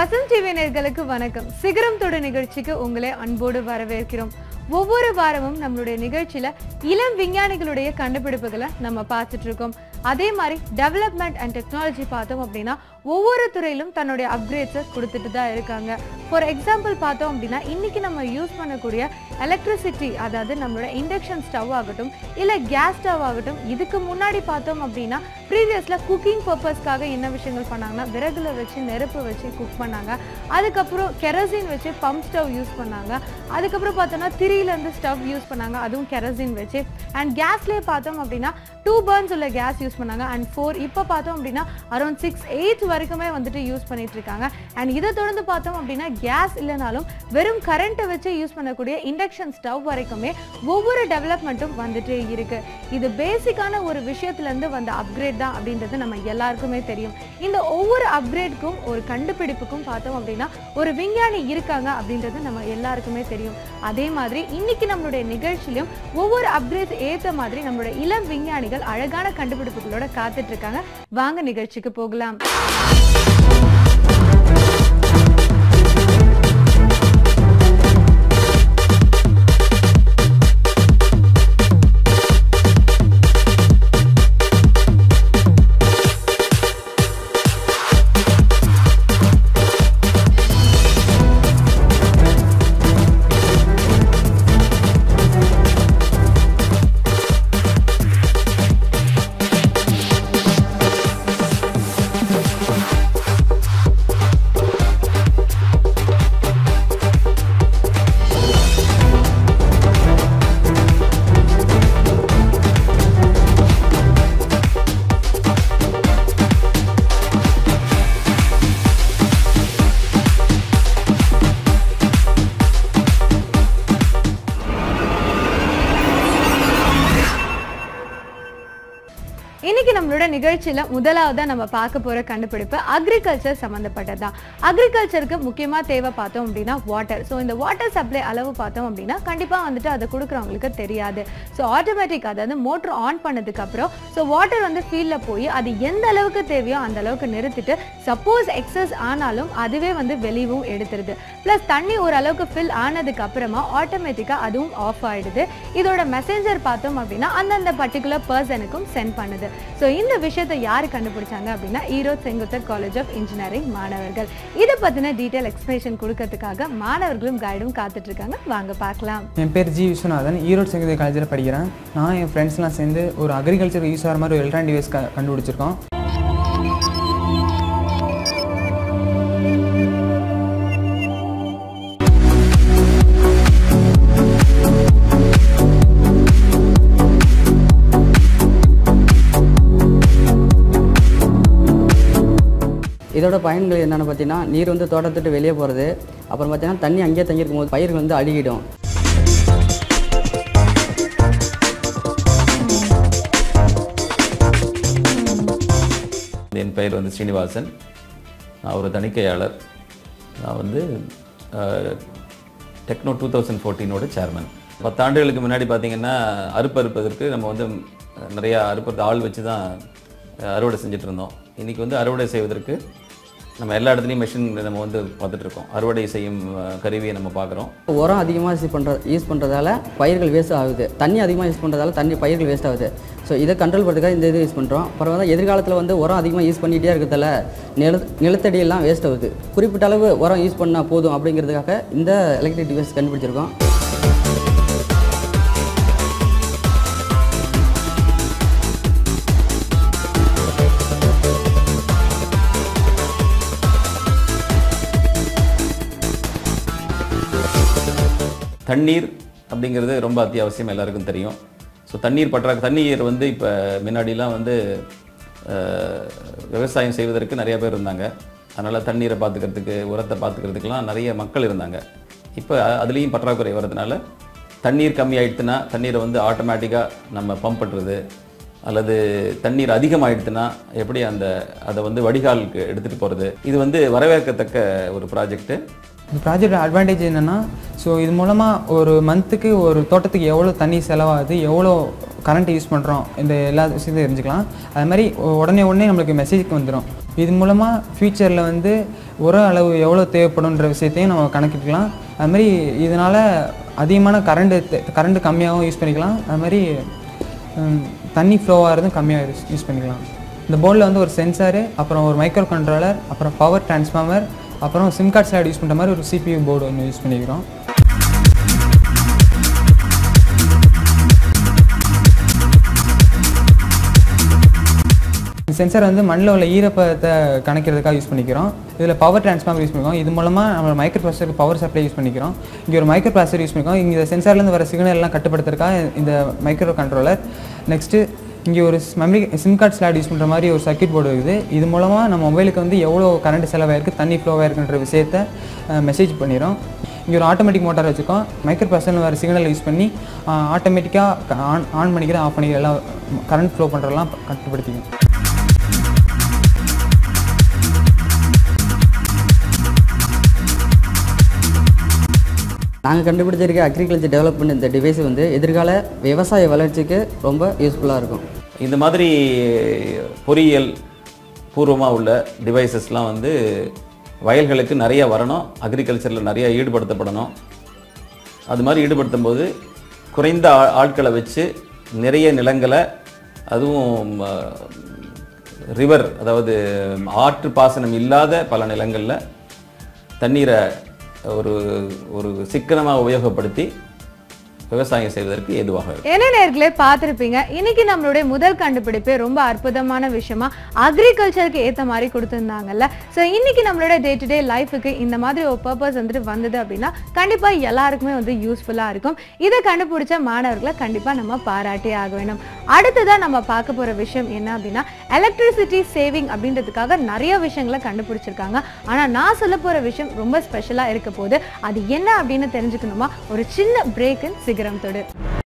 Vasanth TV நேர்களுக்கு வணக்கம் சிகரம் தொடு நிகழ்ச்சிக்கு உங்களை அன்போடு வரவேற்கிறோம் ஒவ்வொரு வாரமும் நம்மளுடைய நிகழ்ச்சியில இளம் விஞ்ஞானிகளுடைய கண்டுபிடிப்புகளை நம்ம பார்த்துட்டு இருக்கோம் அதே மாதிரி டெவலப்மெண்ட் அண்ட் டெக்னாலஜி பார்த்தோம் அப்படின்னா ஒவ்வொரு துறையிலும் தன்னுடைய அப்கிரேட்ஸை கொடுத்துட்டு தான் இருக்காங்க ஃபார் எக்ஸாம்பிள் பார்த்தோம் அப்படின்னா இன்னைக்கு நம்ம யூஸ் பண்ணக்கூடிய எலக்ட்ரிசிட்டி அதாவது நம்மளோட இண்டக்ஷன் ஸ்டவ் ஆகட்டும் இல்லை கேஸ் ஸ்டவ் ஆகட்டும் இதுக்கு முன்னாடி பார்த்தோம் அப்படின்னா ப்ரீவியஸில் குக்கிங் பர்பஸ்க்காக என்ன விஷயங்கள் பண்ணாங்கன்னா விறகுல வச்சு நெருப்பு வச்சு குக் பண்ணாங்க அதுக்கப்புறம் கெரசின் வச்சு பம்ப் ஸ்டவ் யூஸ் பண்ணாங்க அதுக்கப்புறம் பார்த்தோம்னா திரியிலேருந்து ஸ்டவ் யூஸ் பண்ணாங்க அதுவும் கெரசின் வச்சு அண்ட் கேஸ்லேயே பார்த்தோம் அப்படின்னா டூ பர்ன்ஸ் உள்ள கேஸ் யூஸ் பண்ணாங்க அண்ட் ஃபோர் இப்போ பார்த்தோம் அப்படின்னா அரௌண்ட் சிக்ஸ் எயிட் வரைக்குமே வந்துட்டு யூஸ் பண்ணிட்டு இருக்காங்க அண்ட் இதை தொடர்ந்து பார்த்தோம் அப்படின்னா கேஸ் இல்லைனாலும் வெறும் கரண்ட்டை வச்சு யூஸ் பண்ணக்கூடிய இண்டக்ஷன் ஸ்டவ் வரைக்குமே ஒவ்வொரு டெவலப்மெண்ட்டும் வந்துட்டே இருக்கு இது பேசிக்கான ஒரு விஷயத்துலேருந்து வந்த அப்கிரேட் தான் அப்படின்றது நம்ம எல்லாருக்குமே தெரியும் இந்த ஒவ்வொரு அப்கிரேட்க்கும் ஒரு கண்டுபிடிப்புக்கும் பார்த்தோம் அப்படின்னா ஒரு விஞ்ஞானி இருக்காங்க அப்படின்றது நம்ம எல்லாருக்குமே தெரியும் அதே மாதிரி இன்னைக்கு நம்மளுடைய நிகழ்ச்சியிலும் ஒவ்வொரு அப்கிரேட் ஏத்த மாதிரி நம்மளுடைய இளம் விஞ்ஞானிகள் அழகான கண்டுபிடிப்புகளோட காத்துட்டு இருக்காங்க வாங்க நிகழ்ச்சிக்கு போகலாம் இன்னைக்கு நம்மளோட நிகழ்ச்சியில முதலாவதா நம்ம பார்க்க போற கண்டுபிடிப்பு அக்ரிகல்ச்சர் சம்மந்தப்பட்டதுதான் அக்ரிகல்ச்சருக்கு முக்கியமா தேவை பார்த்தோம் அப்படின்னா வாட்டர் ஸோ இந்த வாட்டர் சப்ளை அளவு பார்த்தோம் அப்படின்னா கண்டிப்பா வந்துட்டு அதை கொடுக்குறவங்களுக்கு தெரியாது ஸோ ஆட்டோமேட்டிக் அதாவது மோட்டர் ஆன் பண்ணதுக்கு அப்புறம் ஸோ வாட்டர் வந்து ஃபீல்ட்ல போய் அது எந்த அளவுக்கு தேவையோ அந்த அளவுக்கு நிறுத்திட்டு சப்போஸ் எக்ஸஸ் ஆனாலும் அதுவே வந்து வெளியவும் எடுத்துருது ப்ளஸ் தண்ணி ஓரளவுக்கு ஃபில் ஆனதுக்கு அப்புறமா ஆட்டோமேட்டிக்காக அதுவும் ஆஃப் ஆயிடுது இதோட மெசேஞ்சர் பார்த்தோம் அப்படின்னா அந்தந்த பர்டிகுலர் பர்சனுக்கும் சென்ட் பண்ணுது ஸோ இந்த விஷயத்தை யார் கண்டுபிடிச்சாங்க அப்படின்னா Erode Sengunthar college of engineering மாணவர்கள் இதை பற்றின டீட்டெயில் எக்ஸ்பிளேஷன் கொடுக்கறதுக்காக மாணவர்களும் கைடும் காத்துட்டு இருக்காங்க வாங்க பார்க்கலாம் என் பேர் ஜி விஸ்வநாதன் ஈரோடு செங்குதி காலேஜில் படிக்கிறேன் நான் என் ஃப்ரெண்ட்ஸ்லாம் சேர்ந்து ஒரு அக்ரிகல்ச்சர் யூஸ் ஆகிற மாதிரி ஒரு எலக்ட்ரான் டிவைஸ் க கண்டுபிடிச்சிருக்கோம் இதோட பயன்கள் என்னென்னு பார்த்தீங்கன்னா நீர் வந்து தோட்டத்துட்டு வெளியே போகிறது அப்புறம் பார்த்தீங்கன்னா தண்ணி அங்கேயே தங்கியிருக்கும் போது பயிர்கள் வந்து அழுகிடும் என் பெயர் வந்து ஸ்ரீனிவாசன் நான் ஒரு தணிக்கையாளர் நான் வந்து டெக்னோ டூ தௌசண்ட் ஃபோர்டீனோட சேர்மன் பத்தாண்டுகளுக்கு முன்னாடி பார்த்தீங்கன்னா அறுப்பு அறுப்பதற்கு நம்ம வந்து நிறையா அறுப்பது ஆள் வச்சு தான் அறுவடை செஞ்சுட்டு இருந்தோம் இன்றைக்கி வந்து அறுவடை செய்வதற்கு நம்ம எல்லா இடத்துலையும் மெஷின் நம்ம வந்து பார்த்துட்டு இருக்கோம் அறுவடை செய்யும் அஹ், கருவியை நம்ம பார்க்குறோம் உரம் அதிகமாக யூஸ் பண்ணுற யூஸ் பண்ணுறதால பயிர்கள் வேஸ்ட் ஆகுது தண்ணி அதிகமாக யூஸ் பண்ணுறதால தண்ணி பயிர்கள் வேஸ்ட் ஆகுது ஸோ இதை கண்ட்ரோல் பண்ணுறதுக்காக இந்த இது யூஸ் பண்ணுறோம் அப்புறம் வந்து எதிர்காலத்தில் வந்து உரம் அதிகமாக யூஸ் பண்ணிகிட்டே இருக்கிறதால நில நிலத்தடியெல்லாம் வேஸ்ட் ஆகுது குறிப்பிட்ட அளவு உரம் யூஸ் பண்ணால் போதும் அப்படிங்கிறதுக்காக இந்த எலக்ட்ரிக் டிவைஸ் கண்டுபிடிச்சிருக்கோம் தண்ணீர் அப்படிங்கிறது ரொம்ப அத்தியாவசியம் எல்லாருக்கும் தெரியும் ஸோ தண்ணீர் பற்றா தண்ணீர் வந்து இப்போ முன்னாடிலாம் வந்து அஹ், விவசாயம் செய்வதற்கு நிறைய பேர் இருந்தாங்க அதனால் தண்ணீரை பார்த்துக்கிறதுக்கு உரத்தை பார்த்துக்கிறதுக்கெலாம் நிறைய மக்கள் இருந்தாங்க இப்போ அதுலேயும் பற்றாக்குறை வர்றதுனால தண்ணீர் கம்மியாயிடுச்சுன்னா தண்ணீரை வந்து ஆட்டோமேட்டிக்காக நம்ம பம்ப் பண்ணுறது அல்லது தண்ணீர் அதிகமாயிடுச்சுன்னா எப்படி அந்த அதை வந்து வடிகாலுக்கு எடுத்துகிட்டு போகிறது இது வந்து வரவேற்கத்தக்க ஒரு ப்ராஜெக்ட்டு இந்த ப்ராஜெக்ட் அட்வான்டேஜ் என்னென்னா ஸோ இது மூலமாக ஒரு மந்த்துக்கு ஒரு தோட்டத்துக்கு எவ்வளோ தண்ணி செலவாகுது எவ்வளோ கரண்ட் யூஸ் பண்ணுறோம் இந்த எல்லா விஷயத்தையும் தெரிஞ்சுக்கலாம் அது மாதிரி உடனே உடனே நம்மளுக்கு மெசேஜ் வந்துடும் இது மூலமாக ஃப்யூச்சரில் வந்து உர அளவு எவ்வளோ தேவைப்படுன்ற விஷயத்தையும் நம்ம கணக்கிட்டுக்கலாம் அது மாதிரி இதனால் அதிகமான கரண்ட்டு கரண்ட்டு கம்மியாகவும் யூஸ் பண்ணிக்கலாம் அது மாதிரி ம், தண்ணி ஃப்ளோ ஆகிறதும் கம்மியாக யூஸ் பண்ணிக்கலாம் இந்த போர்டில் வந்து ஒரு சென்சாரு அப்புறம் ஒரு மைக்ரோ கண்ட்ரோலர் அப்புறம் பவர் டிரான்ஸ்ஃபார்மர் அப்புறம் சிம் கார்ட் ஸ்லாட் யூஸ் பண்ணுற மாதிரி ஒரு சிபியூ போர்டு ஒன்று யூஸ் பண்ணிக்கிறோம் சென்சார் வந்து மண்ணில் உள்ள ஈரப்பதத்தை கணக்கிறதுக்காக யூஸ் பண்ணிக்கிறோம் இதில் பவர் டிரான்ஸ்ஃபார்மர் யூஸ் பண்ணிக்கிறோம் இது மூலமாக நம்ம மைக்ரோ ப்ராசருக்கு பவர் சப்ளை யூஸ் பண்ணிக்கிறோம் இங்கே ஒரு மைக்ரோ ப்ராசர் யூஸ் பண்ணிக்கிறோம் இங்கே சென்சார்லேருந்து வர சிக்னல் எல்லாம் கட்டுப்படுத்துறதுக்காக இந்த மைக்ரோ கண்ட்ரோலர் நெக்ஸ்ட்டு இங்கே ஒரு memory sim card slot use பண்ணுற மாதிரி ஒரு சர்க்யூட் போர்டு இருக்குது இது மூலமாக நம்ம மொபைலுக்கு வந்து எவ்வளோ கரண்ட் செலவாயிருக்கு தண்ணி ஃப்ளோவாயிருக்குன்ற விஷயத்த மெசேஜ் பண்ணிடும் இங்கே ஒரு ஆட்டோமேட்டிக் மோட்டார் வச்சுருக்கோம் மைக்ரோ ப்ராசரில் வர சிக்னல் யூஸ் பண்ணி ஆட்டோமேட்டிக்காக ஆன் ஆன் பண்ணிக்கிற ஆஃப் பண்ணிக்கிற எல்லாம் கரண்ட் ஃப்ளோ பண்ணுறதெல்லாம் கட்டுப்படுத்திக்கும் நாங்கள் கண்டுபிடிச்சிருக்க அக்ரிகல்ச்சர் டெவலப்மெண்ட் இந்த டிவைஸ் வந்து எதிர்கால விவசாய வளர்ச்சிக்கு ரொம்ப யூஸ்ஃபுல்லாக இருக்கும் இந்த மாதிரி பொறியியல் பூர்வமாக உள்ள டிவைசஸ்லாம் வந்து வயல்களுக்கு நிறைய வரணும் அக்ரிகல்ச்சரில் நிறைய ஈடுபடுத்தப்படணும் அது மாதிரி ஈடுபடுத்தும் போது குறைந்த ஆ- ஆட்களை வச்சு நிறைய நிலங்களை அதுவும் ரிவர் அதாவது ஆற்று பாசனம் இல்லாத பல நிலங்களில் தண்ணீரை ஒரு ஒரு சிக்கனமாக உபயோகப்படுத்தி விவசாயம் செய்வதற்கு ஏதுவாக இருக்கும் என்ன நேர்களே பார்த்துருப்பீங்க இன்னைக்கு நம்மளுடைய முதல் கண்டுபிடிப்பே ரொம்ப அற்புதமான விஷயமா அக்ரிகல்ச்சருக்கு ஏத்த மாதிரி கொடுத்துருந்தாங்கல்ல ஸோ இன்னைக்கு நம்மளோட டே டு டே லைஃபுக்கு இந்த மாதிரி ஒரு பர்பஸ் வந்துட்டு வந்தது அப்படின்னா கண்டிப்பா எல்லாருக்குமே வந்து யூஸ்ஃபுல்லா இருக்கும் இதை கண்டுபிடிச்ச மாணவர்களை கண்டிப்பா நம்ம பாராட்டே ஆக வேண்டும் அடுத்ததா நம்ம பார்க்க போற விஷயம் என்ன அப்படின்னா எலக்ட்ரிசிட்டி சேவிங் அப்படின்றதுக்காக நிறைய விஷயங்களை கண்டுபிடிச்சிருக்காங்க ஆனா நான் சொல்ல போற விஷயம் ரொம்ப ஸ்பெஷலா இருக்க போது அது என்ன அப்படின்னு தெரிஞ்சுக்கணுமா ஒரு சின்ன பிரேக் சிகரம் தொடு